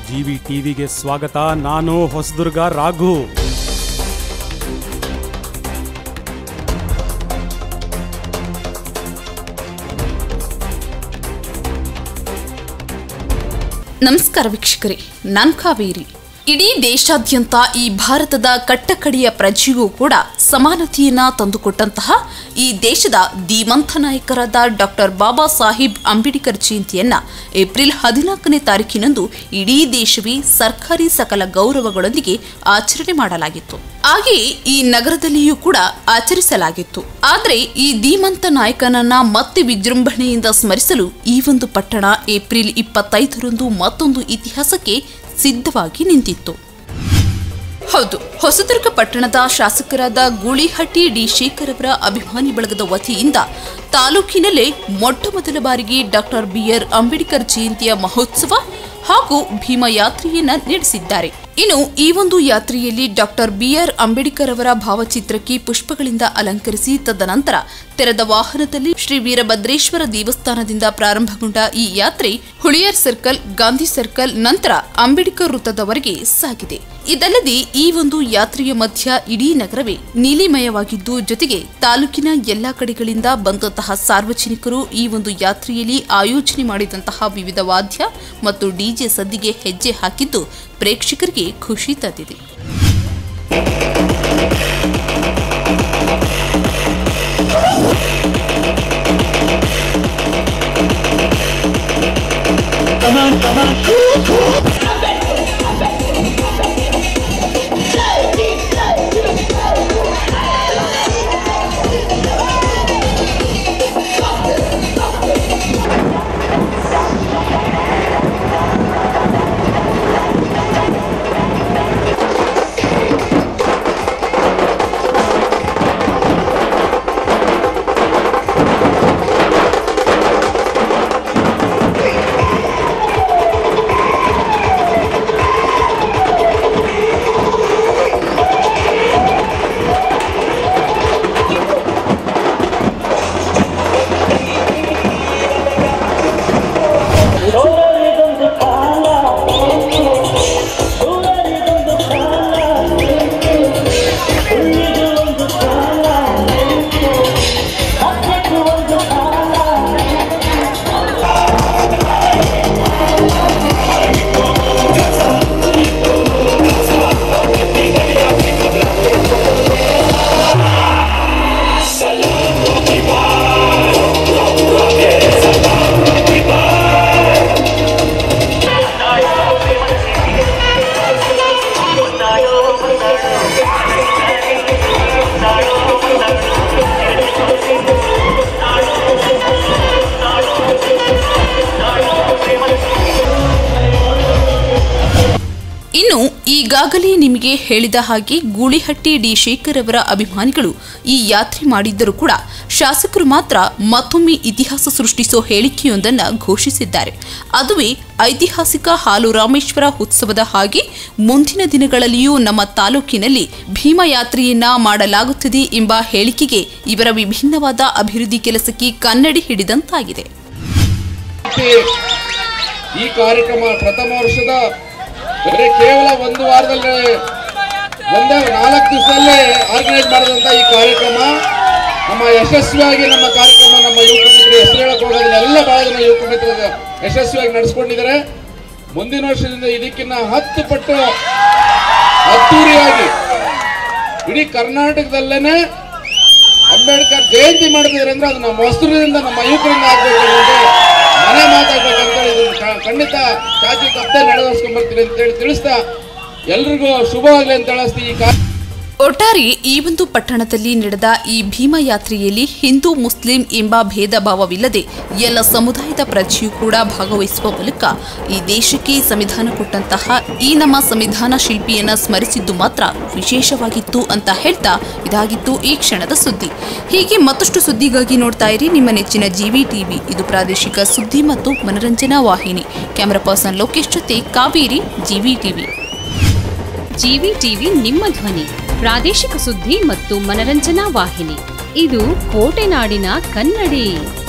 GV ಟಿವಿಗೆ ಸ್ವಾಗತ ನಾನು ಹೊಸದುರ್ಗ ರಾಘು ನಮಸ್ಕಾರ ವೀಕ್ಷಕರೇ ನಾನ್ ಕಾವೇರಿ ಇಡೀ ದೇಶಾದ್ಯಂತ ಈ ಭಾರತದ ಕಟ್ಟಕಡೆಯ ಪ್ರಜೆಗೂ ಕೂಡ ಸಮಾನತೆಯನ್ನ ತಂದುಕೊಟ್ಟಂತಹ ಈ ದೇಶದ ಧೀಮಂತ ನಾಯಕರಾದ ಡಾಕ್ಟರ್ ಬಾಬಾ ಸಾಹೇಬ್ ಅಂಬೇಡ್ಕರ್ ಜಯಂತಿಯನ್ನ ಏಪ್ರಿಲ್ ಹದಿನಾಲ್ಕನೇ ತಾರೀಕಿನಂದು ಇಡೀ ದೇಶವೇ ಸರ್ಕಾರಿ ಸಕಲ ಗೌರವಗಳೊಂದಿಗೆ ಆಚರಣೆ ಮಾಡಲಾಗಿತ್ತು ಹಾಗೆಯೇ ಈ ನಗರದಲ್ಲಿಯೂ ಕೂಡ ಆಚರಿಸಲಾಗಿತ್ತು ಆದರೆ ಈ ಧೀಮಂತ ನಾಯಕನನ್ನ ಮತ್ತೆ ವಿಜೃಂಭಣೆಯಿಂದ ಸ್ಮರಿಸಲು ಈ ಒಂದು ಪಟ್ಟಣ ಏಪ್ರಿಲ್ ಇಪ್ಪತ್ತೈದರಂದು ಮತ್ತೊಂದು ಇತಿಹಾಸಕ್ಕೆ ಸಿದ್ಧವಾಗಿ ನಿಂತಿತ್ತು ಹೌದು ಹೊಸದುರ್ಗ ಪಟ್ಟಣದ ಶಾಸಕರಾದ ಗೂಳಿಹಟ್ಟಿ ಡಿ ಶೇಖರ್ ಅವರ ಅಭಿಮಾನಿ ಬಳಗದ ವತಿಯಿಂದ ತಾಲೂಕಿನಲ್ಲೇ ಮೊಟ್ಟ ಮೊದಲ ಬಾರಿಗೆ ಡಾಕ್ಟರ್ ಬಿಆರ್ ಅಂಬೇಡ್ಕರ್ ಜಯಂತಿಯ ಮಹೋತ್ಸವ ಹಾಗೂ ಭೀಮ ಯಾತ್ರೆಯನ್ನ ನಡೆಸಿದ್ದಾರೆ ಇನ್ನು ಈ ಒಂದು ಯಾತ್ರೆಯಲ್ಲಿ ಡಾಕ್ಟರ್ ಬಿಆರ್ ಅಂಬೇಡ್ಕರ್ ಅವರ ಭಾವಚಿತ್ರಕ್ಕೆ ಪುಷ್ಪಗಳಿಂದ ಅಲಂಕರಿಸಿ ತದನಂತರ ತೆರೆದ ವಾಹನದಲ್ಲಿ ಶ್ರೀ ವೀರಭದ್ರೇಶ್ವರ ದೇವಸ್ಥಾನದಿಂದ ಪ್ರಾರಂಭಗೊಂಡ ಈ ಯಾತ್ರೆ ಹುಳಿಯರ್ ಸರ್ಕಲ್ ಗಾಂಧಿ ಸರ್ಕಲ್ ನಂತರ ಅಂಬೇಡ್ಕರ್ ವೃತ್ತದವರೆಗೆ ಸಾಗಿದೆ ಇದಲ್ಲದೆ ಈ ಒಂದು ಯಾತ್ರೆಯ ಮಧ್ಯ ಇಡೀ ನಗರವೇ ನೀಲಿಮಯವಾಗಿದ್ದು ಜೊತೆಗೆ ತಾಲೂಕಿನ ಎಲ್ಲಾ ಕಡೆಗಳಿಂದ ಬಂದಂತಹ ಸಾರ್ವಜನಿಕರು ಈ ಒಂದು ಯಾತ್ರೆಯಲ್ಲಿ ಆಯೋಜನೆ ಮಾಡಿದಂತಹ ವಿವಿಧ ವಾದ್ಯ ಮತ್ತು ಡಿಜೆ ಸದ್ದಿಗೆ ಹೆಜ್ಜೆ ಹಾಕಿದ್ದು ಪ್ರೇಕ್ಷಕರಿಗೆ ಖುಷಿ ತಂದಿದೆ ಸೋಲರಿದೊಂದು ಕಾಲ ಸೋಲರಿದೊಂದು ಕಾಲ ಸುಳ್ಳಿದು ಒಂದು ಕಾಲ ಸತ್ಯಕ್ಕೂ ಒಂದು ಕಾಲ ಇನ್ನು ಈಗಾಗಲೇ ನಿಮಗೆ ಹೇಳಿದ ಹಾಗೆ ಗೂಳಿಹಟ್ಟಿ ಡಿ ಶೇಖರ್ ಅವರ ಅಭಿಮಾನಿಗಳು ಈ ಯಾತ್ರೆ ಮಾಡಿದ್ದರೂ ಕೂಡ ಶಾಸಕರು ಮಾತ್ರ ಮತ್ತೊಮ್ಮೆ ಇತಿಹಾಸ ಸೃಷ್ಟಿಸೋ ಹೇಳಿಕೆಯೊಂದನ್ನು ಘೋಷಿಸಿದ್ದಾರೆ ಅದುವೇ ಐತಿಹಾಸಿಕ ಹಾಲು ರಾಮೇಶ್ವರ ಉತ್ಸವದ ಹಾಗೆ ಮುಂದಿನ ದಿನಗಳಲ್ಲಿಯೂ ನಮ್ಮ ತಾಲೂಕಿನಲ್ಲಿ ಭೀಮ ಯಾತ್ರೆಯನ್ನ ಮಾಡಲಾಗುತ್ತದೆ ಎಂಬ ಹೇಳಿಕೆಗೆ ಇವರ ವಿಭಿನ್ನವಾದ ಅಭಿವೃದ್ಧಿ ಕೆಲಸಕ್ಕೆ ಕನ್ನಡಿ ಹಿಡಿದಂತಾಗಿದೆ ಈ ಕಾರ್ಯಕ್ರಮ ಪ್ರಥಮ ವರ್ಷದ ಬರೀ ಕೇವಲ ಒಂದು ವಾರದಲ್ಲಿ ಒಂದೇ ನಾಲ್ಕು ದಿವಸದಲ್ಲೇ ಆರ್ಗನೈಸ್ ಮಾಡಿದಂಥ ಈ ಕಾರ್ಯಕ್ರಮ ನಮ್ಮ ಯಶಸ್ವಿಯಾಗಿ ನಮ್ಮ ಕಾರ್ಯಕ್ರಮ ನಮ್ಮ ಯುವಕ ಮಿತ್ರರು ಹೆಸರು ಹೇಳಕ್ ಹೋಗೋದಿಲ್ಲ ಎಲ್ಲ ಬಹಳ ಜನ ಯುವಕ ಮಿತ್ರರು ಯಶಸ್ವಿಯಾಗಿ ನಡೆಸ್ಕೊಂಡಿದ್ದಾರೆ ಮುಂದಿನ ವರ್ಷದಿಂದ ಇದಕ್ಕಿನ್ನ ಹತ್ತು ಪಟ್ಟು ಅದ್ದೂರಿಯಾಗಿ ಇಡೀ ಕರ್ನಾಟಕದಲ್ಲೇನೆ ಅಂಬೇಡ್ಕರ್ ಜಯಂತಿ ಮಾಡ್ತಿದ್ರೆ ಅಂದ್ರೆ ಅದು ನಮ್ಮ ಹೊಸರಿಂದ ನಮ್ಮ ಯುವಕರಿಂದ ಆಗ್ಬೇಕು ಅನ್ನೋದು ಮನೆ ಮಾತಾಡ್ಬೇಕಂತ ಇದನ್ನ ಕ- ಖಂಡಿತ ಚಾಚಿ ತಪ್ಪದೆ ನಡೆಸ್ಕೊಂಡ್ ಬರ್ತೀನಿ ಅಂತ ಹೇಳಿ ತಿಳಿಸ್ತಾ ಎಲ್ರಿಗೂ ಶುಭವಾಗ್ಲಿ ಅಂತ ಹೇಳಿಸ್ತಿ ಈ ಕಾರ್ಯ ಒಟ್ಟಾರೆ ಈ ಒಂದು ಪಟ್ಟಣದಲ್ಲಿ ನಡೆದ ಈ ಭೀಮ ಯಾತ್ರೆಯಲ್ಲಿ ಹಿಂದೂ ಮುಸ್ಲಿಂ ಎಂಬ ಭೇದ ಭಾವವಿಲ್ಲದೆ ಎಲ್ಲ ಸಮುದಾಯದ ಪ್ರಜೆಯೂ ಕೂಡ ಭಾಗವಹಿಸುವ ಮೂಲಕ ಈ ದೇಶಕ್ಕೆ ಸಂವಿಧಾನ ಕೊಟ್ಟಂತಹ ಈ ನಮ್ಮ ಸಂವಿಧಾನ ಶಿಲ್ಪಿಯನ್ನ ಸ್ಮರಿಸಿದ್ದು ಮಾತ್ರ ವಿಶೇಷವಾಗಿತ್ತು ಅಂತ ಹೇಳ್ತಾ ಇದಾಗಿತ್ತು ಈ ಕ್ಷಣದ ಸುದ್ದಿ ಹೀಗೆ ಮತ್ತಷ್ಟು ಸುದ್ದಿಗಾಗಿ ನೋಡ್ತಾ ಇರಿ ನಿಮ್ಮ ನೆಚ್ಚಿನ ಜಿವಿ ಟಿವಿ ಇದು ಪ್ರಾದೇಶಿಕ ಸುದ್ದಿ ಮತ್ತು ಮನರಂಜನಾ ವಾಹಿನಿ ಕ್ಯಾಮರಾ ಪರ್ಸನ್ ಲೋಕೇಶ್ ಜೊತೆ Kaveri GV TV GV TV ನಿಮ್ಮ ಧ್ವನಿ ಪ್ರಾದೇಶಿಕ ಸುದ್ದಿ ಮತ್ತು ಮನರಂಜನಾ ವಾಹಿನಿ ಇದು ಕೋಟೆನಾಡಿನ ಕನ್ನಡಿ